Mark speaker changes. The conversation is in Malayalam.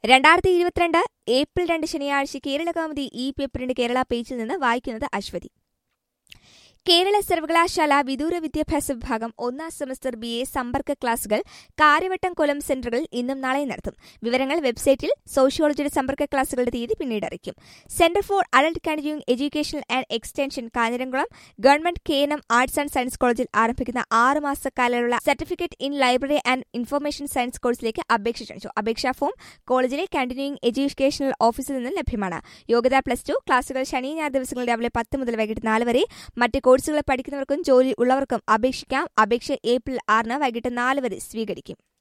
Speaker 1: രണ്ടായിരത്തി ഇരുപത്തിരണ്ട് ഏപ്രിൽ രണ്ട് ശനിയാഴ്ച കേരള കൗമുദി ഈ പേപ്പറിന്റെ കേരള പേജിൽ നിന്ന് വായിക്കുന്നത് അശ്വതി കേരള സർവകലാശാല വിദൂര വിദ്യാഭ്യാസ വിഭാഗം ഒന്നാം സെമസ്റ്റർ ബി എ സമ്പർക്ക ക്ലാസുകൾ കാര്യവട്ടം കൊല്ലം സെന്ററുകളിൽ ഇന്നും നാളെയും നടത്തും വിവരങ്ങൾ വെബ്സൈറ്റിൽ സോഷ്യോളജിയുടെ സമ്പർക്ക ക്ലാസുകളുടെ തീയതി പിന്നീട് അറിയിക്കും centre for adult continuing education and extension Kanjiramkulam government K N M arts and science കോളേജിൽ ആരംഭിക്കുന്ന ആറ് മാസ കാലയളവുള്ള certificate in library and information science കോഴ്സിലേക്ക് അപേക്ഷ ക്ഷണിച്ചു അപേക്ഷാ ഫോം കോളേജിലെ കണ്ടിന്യൂയിങ് എഡ്യൂക്കേഷണൽ ഓഫീസിൽ നിന്ന് ലഭ്യമാണ് യോഗ്യത പ്ലസ് ടു ക്ലാസുകൾ ശനി ഞായർ ദിവസങ്ങൾ രാവിലെ പത്ത് മുതൽ വൈകിട്ട് നാല് വരെ മറ്റ് കോഴ്സുകൾ പഠിക്കുന്നവർക്കും ജോലി ഉള്ളവർക്കും അപേക്ഷിക്കാം അപേക്ഷ ഏപ്രിൽ ആറിന് വൈകിട്ട് നാല് വരെ സ്വീകരിക്കും